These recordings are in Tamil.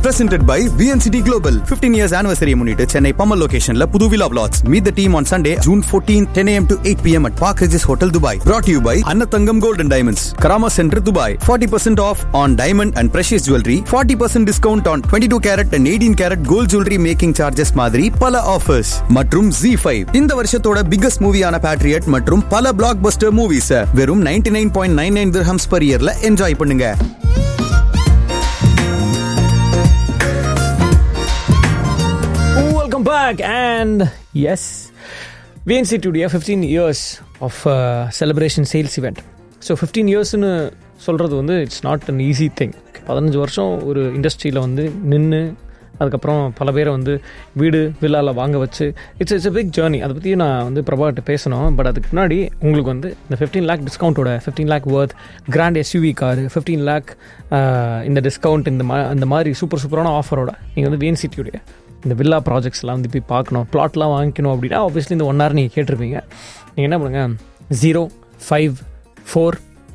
presented by VNCT Global 15 years anniversary முன்னிட்டு சென்னை பம்மல் லொகேஷன்ல புது விழா plots meet the team on Sunday June 14 10 am to 8 pm at Park Regis Hotel Dubai brought to you by Annatangam Gold and Diamonds Karama Center Dubai 40% off on diamond and precious jewelry 40% discount on 22 carat and 18 carat gold jewelry making charges மாதிரி பல ஆஃபர்ஸ் மற்றும் Z5 இந்த வருஷத்தோட பிகஸ்ட் மூவியான பேட்ரியட் மற்றும் பல பிளாக் பஸ்டர் மூவிஸ் வெறும் 99.99 nine point nine nine dirhams per yearல என்ஜாய் பண்ணுங்க Welcome back, and yes, VNC Studio 15 years of uh, celebration sales event. So fifteen இயர்ஸ்னு சொல்கிறது வந்து it's not an easy thing பதினஞ்சு வருஷம் ஒரு இண்டஸ்ட்ரியில் வந்து நின்று அதுக்கப்புறம் பல பேரை வந்து வீடு வில்லால வாங்க வச்சு it's it's a big journey அதை பற்றி நான் வந்து பிரபாட்ட பேசணும் பட் அதுக்கு முன்னாடி உங்களுக்கு வந்து இந்த ஃபிஃப்டீன் லேக் டிஸ்கவுண்ட்டோட fifteen lakh worth grand SUV car fifteen lakh இந்த டிஸ்கவுண்ட் இந்த மா அந்த மாதிரி சூப்பர் சூப்பரான ஆஃபரோட நீங்கள் வந்து வேன்சிட்டியுடைய இந்த வில்லா ப்ராஜெக்ட்ஸ்லாம் வந்து போய் பார்க்கணும் பிளாட்லாம் வாங்கிக்கணும் அப்படின்னா ஆப்வியஸ்லி இந்த ஒன் ஹவர் நீங்கள் கேட்டிருப்பீங்க நீங்கள் என்ன பண்ணுங்க zero five four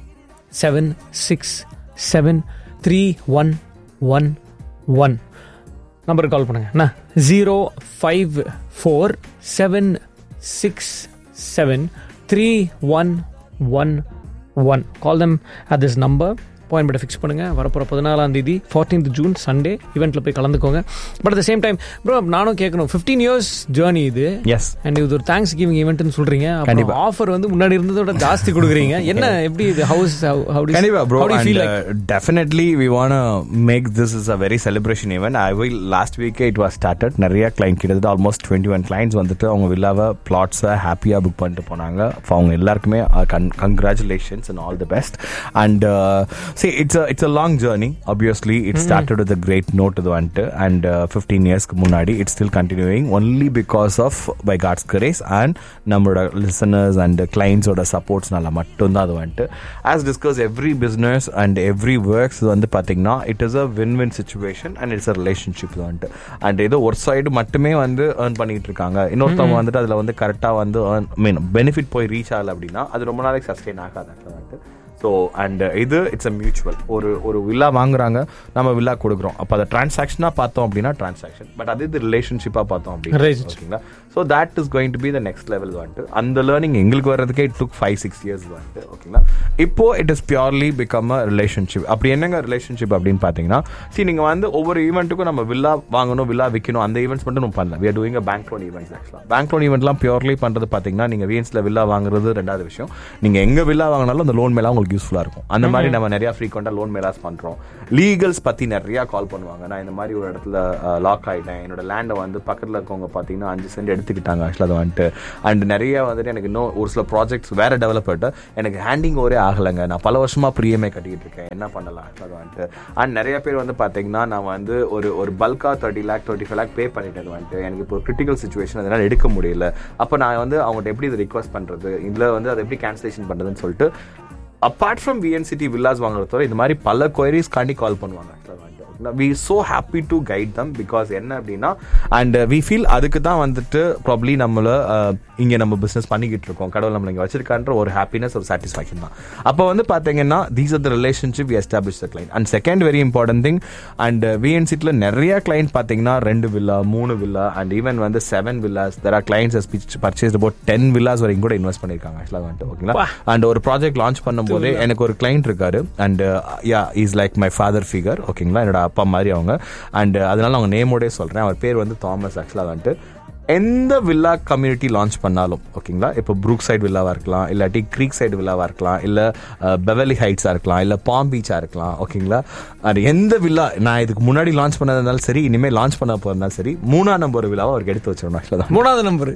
seven six seven three one one one நம்பருக்கு கால் பண்ணுங்க என்ன zero five four seven six seven three one one one call them at this number point fix பண்ணுங்க வரப்போகிற பதினாலாம் தேதி ஃபோர்டீன்த் ஜூன் சண்டே ஈவெண்ட்டில் போய் கலந்துக்கோங்க but at the same time bro நானும் கேட்கணும் ஃபிஃப்டீன் இயர்ஸ் ஜேர்னி இது எஸ் அண்ட் இது ஒரு தேங்க்ஸ் கிவிங் ஈவெண்ட்னு சொல்றீங்க அப்புறம் கண்டிப்பா. ஆஃபர் வந்து முன்னாடி இருந்ததோட ஜாஸ்தி கொடுக்குறீங்க என்ன எப்படி இது how's how Anyway, bro, and feel uh, definitely we wanna make this is a very celebration event. I will last week it was started. நிறைய client கிட்டத்தட்ட ஆல்மோஸ்ட் டுவெண்ட்டி ஒன் கிளைண்ட்ஸ் வந்துட்டு அவங்க வில்லாவை பிளாட்ஸை ஹாப்பியாக புக் பண்ணிட்டு போனாங்க For அவங்க எல்லாருக்குமே congratulations and all the best and see it's it's a long journey obviously it started with a great note இது வந்துட்டு அண்ட் ஃபிஃப்டீன் இயர்ஸ்க்கு முன்னாடி it's still continuing only because of by God's grace and நம்மளோட லிசனர்ஸ் அண்ட் கிளைண்ட்ஸோட சப்போர்ட்ஸ்னால மட்டும்தான் அது வந்துட்டு as discuss every business and every works வந்து பார்த்தீங்கன்னா it is a win win situation and it's a relationship வந்துட்டு அண்ட் ஏதோ ஒரு சைடு மட்டுமே வந்து ஏர்ன் பண்ணிட்டு இருக்காங்க இன்னொருத்தவங்க வந்துட்டு அதில் வந்து கரெக்டாக வந்து ஏர்ன் மீன் பெனிஃபிட் போய் ரீச் ஆகல அப்படின்னா அது ரொம்ப நாளைக்கு சஸ்டெயின் ஆகாது actually வந்துட்டு ஸோ அண்ட் இது இட்ஸ் அ மியூச்சுவல் ஒரு ஒரு வில்லா வாங்குறாங்க நம்ம வில்லா கொடுக்குறோம் அப்போ அதை டிரான்சாக்ஷனாக பார்த்தோம் அப்படின்னா டிரான்சாக்ஷன் பட் அது இது ரிலேஷன்ஷிப்பாக பார்த்தோம் அப்படின்னா Relationship. ஓகேங்களா so that is going to be the next level வந்துட்டு அந்த லேர்னிங் எங்களுக்கு வர்றதுக்கே it took five six years வந்துட்டு ஓகேங்களா இப்போ it is purely become a relationship அப்படி என்னங்க ரிலேஷன்ஷிப் அப்படின்னு பார்த்தீங்கன்னா see நீங்கள் வந்து ஒவ்வொரு ஈவெண்ட்டுக்கும் நம்ம வில்லா வாங்கணும் வில்லா விற்கணும் அந்த ஈவெண்ட்ஸ் மட்டும் நம்ம பண்ணல we are doing a bank loan events ஆக்சுவலாக பேங்க் லோன் ஈவெண்ட்லாம் பியூர்லி பண்ணுறது பார்த்தீங்கன்னா நீங்கள் விஎன்ஸில் வில்லா வாங்குறது ரெண்டாவது விஷயம் நீங்கள் எங்கே வில்லா வாங்கினாலும் அந்த லோன் மேலே உங்களுக்கு யூஸ்ஃபுல்லாக இருக்கும் அந்த மாதிரி நம்ம நிறைய ஃப்ரீக்வெண்ட்டாக லோன் மேலாஸ் பண்ணுறோம் லீகல்ஸ் பற்றி நிறைய கால் பண்ணுவாங்க நான் இந்த மாதிரி ஒரு இடத்துல லாக் ஆகிட்டேன் என்னோட லேண்டை வந்து பக்கத்தில் இருக்கவங்க பார்த்தீங்கன்னா அஞ்சு சென்ட் எடுத்துக்கிட்டாங்க ஆக்சுவலாக அதை வந்துட்டு அண்ட் நிறைய வந்துட்டு எனக்கு இன்னும் ஒரு சில ப்ராஜெக்ட்ஸ் வேற டெவலப்பர்ட்ட எனக்கு ஹேண்டிங் ஒரே ஆகலைங்க நான் பல வருஷமா ப்ரீஎம்ஐ கட்டிக்கிட்டு இருக்கேன் என்ன பண்ணலாம் actually அது வந்துட்டு அண்ட் நிறைய பேர் வந்து பார்த்தீங்கன்னா நான் வந்து ஒரு ஒரு பல்கா thirty lakh twenty five lakh pay பண்ணிட்டது வந்துட்டு எனக்கு இப்போ கிரிட்டிக்கல் சுச்சுவேஷன் அதனால எடுக்க முடியல அப்போ நான் வந்து அவங்கள்ட்ட எப்படி இதை ரிக்வஸ்ட் பண்ணுறது இதில் வந்து அதை எப்படி கேன்சலேஷன் பண்ணுறதுன்னு சொல்லிட்டு அப்பார்ட் ஃப்ரம் விஎன்சிட்டி வில்லாஸ் வாங்குறதோட இந்த மாதிரி பல கொயரிஸ் காண்டி கால் பண்ணுவாங்க actually வந்துட்டு. We so happy to guide them because என்ன அப்படின்னா அண்ட் வி ஃபீல் அதுக்கு தான் வந்துட்டு ப்ராப்ளி நம்மள இங்கே நம்ம பிஸ்னஸ் பண்ணிக்கிட்டு இருக்கோம் கடவுள் நம்மளை இங்கே வச்சிருக்கான்ற ஒரு ஹாப்பினஸ் ஒரு சாட்டிஸ்ஃபேக்ஷன் தான் அப்போ வந்து பார்த்தீங்கன்னா these are the relationship we establish the client and second very important thing and விஎன்சிட்டில் நிறைய கிளைண்ட் பார்த்தீங்கன்னா ரெண்டு வில்லா மூணு வில்லா அண்ட் ஈவன் வந்து seven villas there are clients purchase about ten villas வரைக்கும் கூட இன்வெஸ்ட் பண்ணியிருக்காங்க ஆக்சுவலாக வந்துட்டு ஓகேங்களா அண்ட் ஒரு ப்ராஜெக்ட் லான்ச் பண்ணும்போதே எனக்கு ஒரு கிளைண்ட் இருக்காரு and yeah is like my father figure ஓகேங்களா என்னோட அப்பா மாதிரி அவங்க அண்ட் அதனால அவங்க நேமோடே சொல்கிறேன் அவர் பேர் வந்து தாமஸ் ஆக்சுவலாக வந்துட்டு எந்த வில்லா கம்யூனிட்டி லான்ச் பண்ணாலும் ஓகேங்களா இப்போ ப்ரூக் சைடு வில்லாவாக இருக்கலாம் இல்லாட்டி க்ரீக் சைடு வில்லாவாக இருக்கலாம் இல்லை பெவலி ஹைட்ஸாக இருக்கலாம் இல்லை பாம் பீச்சாக இருக்கலாம் ஓகேங்களா அது எந்த வில்லா நான் இதுக்கு முன்னாடி லான்ச் பண்ணதா இருந்தாலும் சரி இனிமேல் லான்ச் பண்ண போகிறதாலும் சரி மூணாம் நம்பர் வில்லாவை அவருக்கு எடுத்து வச்சிடணும் ஆக்சுவலாக மூணாவது நம்பர்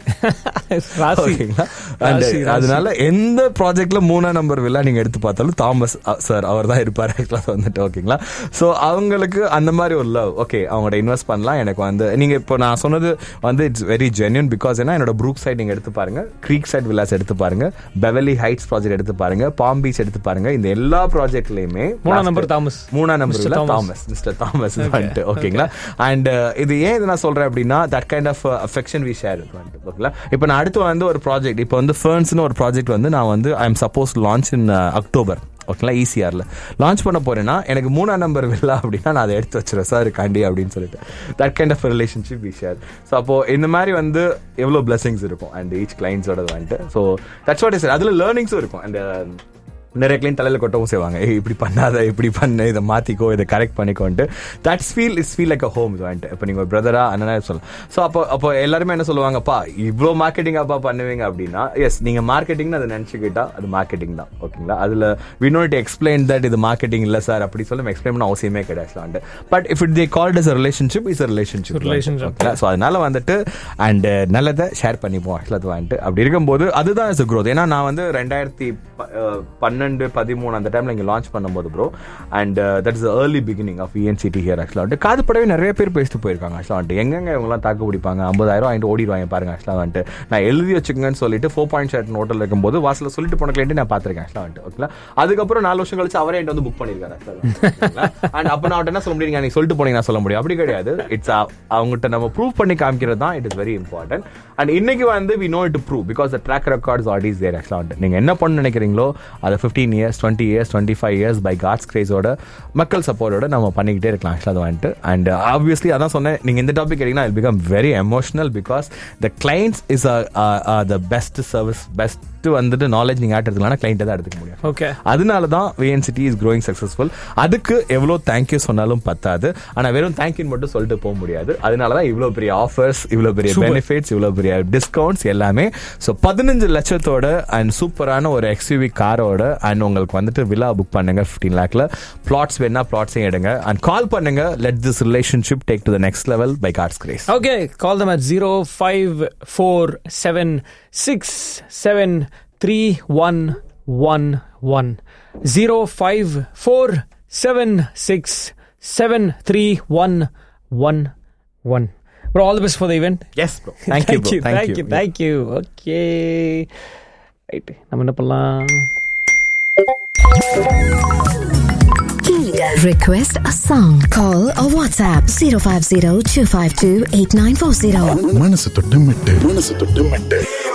ராசி ஓகேங்களா And ராசி, ராசி. அதனால எந்த ப்ராஜெக்ட்ல மூணாம் நம்பர் வில்லா நீங்க எடுத்து பார்த்தாலும் தாமஸ் சார் அவர் தான் இருப்பார் ஆக்சுவலாக வந்துட்டு ஓகேங்களா ஸோ அவங்களுக்கு அந்த மாதிரி ஒரு லவ் ஓகே அவங்களோட இன்வெஸ்ட் பண்ணலாம் எனக்கு வந்து நீங்க இப்போ நான் சொன்னது வந்து இட்ஸ் வெரி ஜென்யூன் பிகாஸ் ஏன்னா என்னோட ப்ரூக் சைட் நீங்க எடுத்து பாருங்க க்ரீக் சைட் வில்லாஸ் எடுத்து பாருங்க பெவலி ஹைட்ஸ் ப்ராஜெக்ட் எடுத்து பாருங்க பாம் பீச் எடுத்து பாருங்க இந்த எல்லா ப்ராஜெக்ட்லயுமே மூணாம் நம்பர் தாமஸ். மூணாம் number Mr. Villa Thomas. Thomas mister Thomas வந்துட்டு ஓகேங்களா அண்ட் இது ஏன் இது நான் சொல்றேன் அப்படின்னா that kind of affection we share வந்துட்டு ஓகேங்களா இப்போ நான் அடுத்து வந்து ஒரு ப்ராஜெக்ட் இப்போ வந்து ஃபர்ன்ஸ்னு ஒரு ப்ராஜெக்ட் வந்து நான் வந்து I am suppose launch in October ஓகேங்களா ஈஸியாரில் லான்ச் பண்ண போறேன்னா எனக்கு மூணாம் நம்பர் வில்லா அப்படின்னா நான் அதை எடுத்து வச்சிருவேன் சார் காண்டி அப்படின்னு சொல்லிட்டு that kind of relationship we share so அப்போ இந்த மாதிரி வந்து எவ்வளோ பிளஸிங்ஸ் இருக்கும் அண்ட் ஈச் கிளைண்ட்ஸோட வந்துட்டு ஸோ தட்ஸ் வாட் இஸ் அதில் லேர்னிங்ஸும் இருக்கும் அந்த நிறைய கிளைண்ட் தலையில் கொட்டவும் செய்வாங்க ஏய் இப்படி பண்ணாத இப்படி பண்ணு இதை மாற்றிக்கோ இதை கரெக்ட் பண்ணிக்கோன்ட்டு that's feel is feel like a home இது வந்துட்டு இப்போ நீங்கள் ஒரு பிரதரா அண்ணனா சொல்லலாம் ஸோ அப்போ அப்போ எல்லாருமே என்ன சொல்லுவாங்கப்பா இவ்வளோ மார்க்கெட்டிங் அப்பா பண்ணுவீங்க அப்படின்னா எஸ் நீங்கள் மார்க்கெட்டிங்னு அதை நினச்சிக்கிட்டா அது மார்க்கெட்டிங் தான் ஓகேங்களா அதில் வி நோட் எக்ஸ்பிளைன் தட் இது மார்க்கெட்டிங் இல்லை சார் அப்படி சொல்லி எக்ஸ்பிளைன் பண்ண அவசியமே கிடையாது வந்துட்டு but if it they called is a relationship is a relationship Relationship. ஓகேங்களா ஸோ அதனால வந்துட்டு அண்ட் நல்லதை ஷேர் பண்ணிப்போம் ஆக்சுவலாக அது வந்துட்டு அப்படி இருக்கும்போது அதுதான் இஸ் growth ஏன்னா நான் வந்து ரெண்டாயிரத்தி ப- அஹ் பன்னெண்டு பதிமூணு அந்த டைம்ல இங்கே லான்ச் பண்ணும்போது bro and that is early beginning of ENCT here ஆக்சுவலாக வந்துட்டு காது படவே நிறைய பேர் பேசிட்டு போயிருக்காங்க ஆக்சுவலாக வந்துட்டு எங்கெங்க இவங்கலாம் தாக்கு பிடிப்பாங்க ஐம்பதாயிரம் வாங்கிட்டு ஓடிடுவாங்க பாருங்க ஆக்சுவலாக வந்துட்டு நான் எழுதி வச்சுக்கங்கன்னு சொல்லிட்டு ஃபோர் பாயிண்ட் ஷர்ட் ஹோட்டல் இருக்கும்போது வாசலில் சொல்லிட்டு போன கிளைண்ட் நான் பார்த்துருக்கேன் ஆக்சுவலாக வந்துட்டு ஓகேங்களா அதுக்கப்புறம் நாலு வருஷம் கழிச்சு அவரே என்கிட்ட வந்து புக் பண்ணியிருக்காரு ஆக்சுவலாக அண்ட் அப்போ நான் அவர்ட்ட என்ன சொல்ல முடியும் நீங்க சொல்லிட்டு போனீங்க நான் சொல்ல முடியும் அப்படி கிடையாது இட்ஸ் அவங்ககிட்ட நம்ம ப்ரூவ் பண்ணி காமிக்கிறது தான் it is very important and இன்னைக்கு வந்து we know it prove because the track records at is there ஆக்சுவலாக நீங்க என்ன பண்ண நினைக்கிறீங்களோ அதை fifteen years twenty years twenty five years by God's கிரேஸோட மக்கள் சப்போர்ட்டோட நம்ம பண்ணிக்கிட்டே இருக்கலாம் ஆக்சுவலாக வந்துட்டு அண்ட் ஆப்வியஸ்லி அதான் சொன்னேன் நீங்க இந்த டாபிக் கேட்டீங்கன்னா it become very emotional because the clients is the best service best வந்துட்டு நாலேஜ் நீங்க ஆட் எடுத்துக்கலாம் கிளைண்ட்டை தான் எடுத்துக்க முடியும் ஓகே அதனால தான் விஎன்சிட்டி இஸ் growing சக்ஸஸ்ஃபுல் அதுக்கு எவ்வளோ தேங்க்யூ சொன்னாலும் பத்தாது ஆனால் வெறும் தேங்க்யூன்னு மட்டும் சொல்லிட்டு போக முடியாது அதனால தான் இவ்வளோ பெரிய ஆஃபர்ஸ் இவ்வளோ பெரிய Super. பெனிஃபிட்ஸ் இவ்வளோ பெரிய டிஸ்கவுண்ட்ஸ் எல்லாமே ஸோ பதினஞ்சு லட்சத்தோட அண்ட் சூப்பரான ஒரு எக்ஸ்யூவி காரோட அண்ட் உங்களுக்கு வந்துட்டு விழா புக் பண்ணுங்க ஃபிஃப்டீன் லேக்ல பிளாட்ஸ் வேணா பிளாட்ஸையும் எடுங்க அண்ட் கால் பண்ணுங்க let this relationship take to the next level by God's grace Okay, call them at 0547673111. 0547673111. Bro, all the best for the event. Yes bro thank you bro thank you, thank you. Okay. Right. நம்ம என்ன பண்ணலாம் Request a song. Call or WhatsApp 050 252 8940. மனசு தொட்டு மெட்டு மனசு தொட்டு மெட்டு